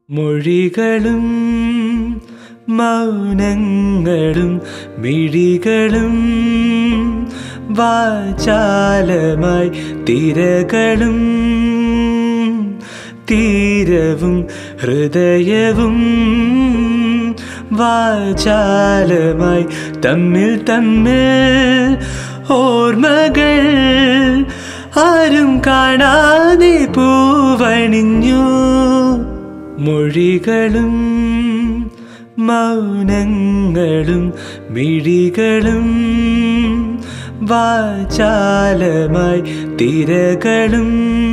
മൊഴികളും മൗനങ്ങളും മിഴികളും വാചാലമായി തിരകളും തീരവും ഹൃദയവും വാചാലമായി തമ്മിൽ തമ്മിൽ ഓർമ്മകൾ ആരും കാണാതെ പൂവണിഞ്ഞു മൊഴികളും മൗനങ്ങളും മിഴികളും വാചാലമായി തിരകളും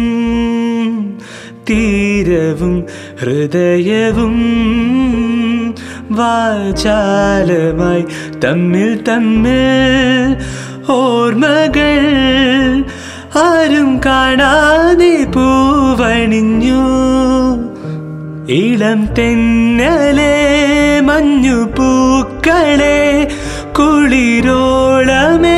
തീരവും ഹൃദയവും വാചാലമായി തമ്മിൽ തമ്മിൽ ഓർമ്മകൾ ആരും കാണാതെ പൂവണിഞ്ഞു ഇളം തെന്നലെ മഞ്ഞു പൂക്കളെ കുളിരോളമേ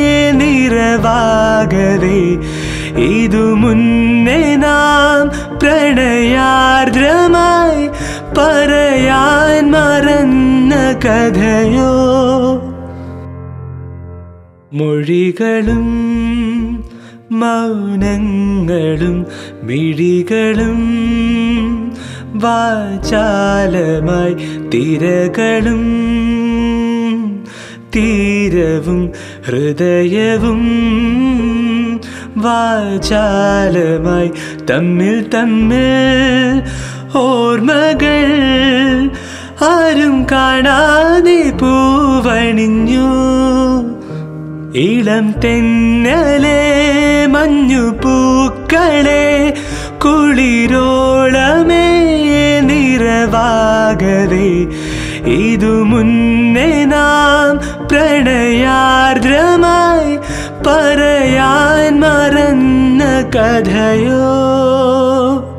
നിറവാകവേ ഇതു മുന്നേ നാം പ്രണയാർദ്രമായി പറയാൻ മറന്ന കഥയോ മൊഴികളും മൗനങ്ങളും മിഴികളും വാചാലമായി തിരകളും തീരവും ഹൃദയവും വാചാലമായി തമ്മിൽ തമ്മിൽ ഓർമ്മകൾ ആരും കാണാതെ പൂവണിഞ്ഞു ഇളം തെന്നലെ മഞ്ഞു പൂക്കളെ കുളിരോളമേ നിറവാകവേ ഇതു മുന്നേ നാം പ്രണയാർദ്രമായി പറയാൻ മറന്ന കഥയോ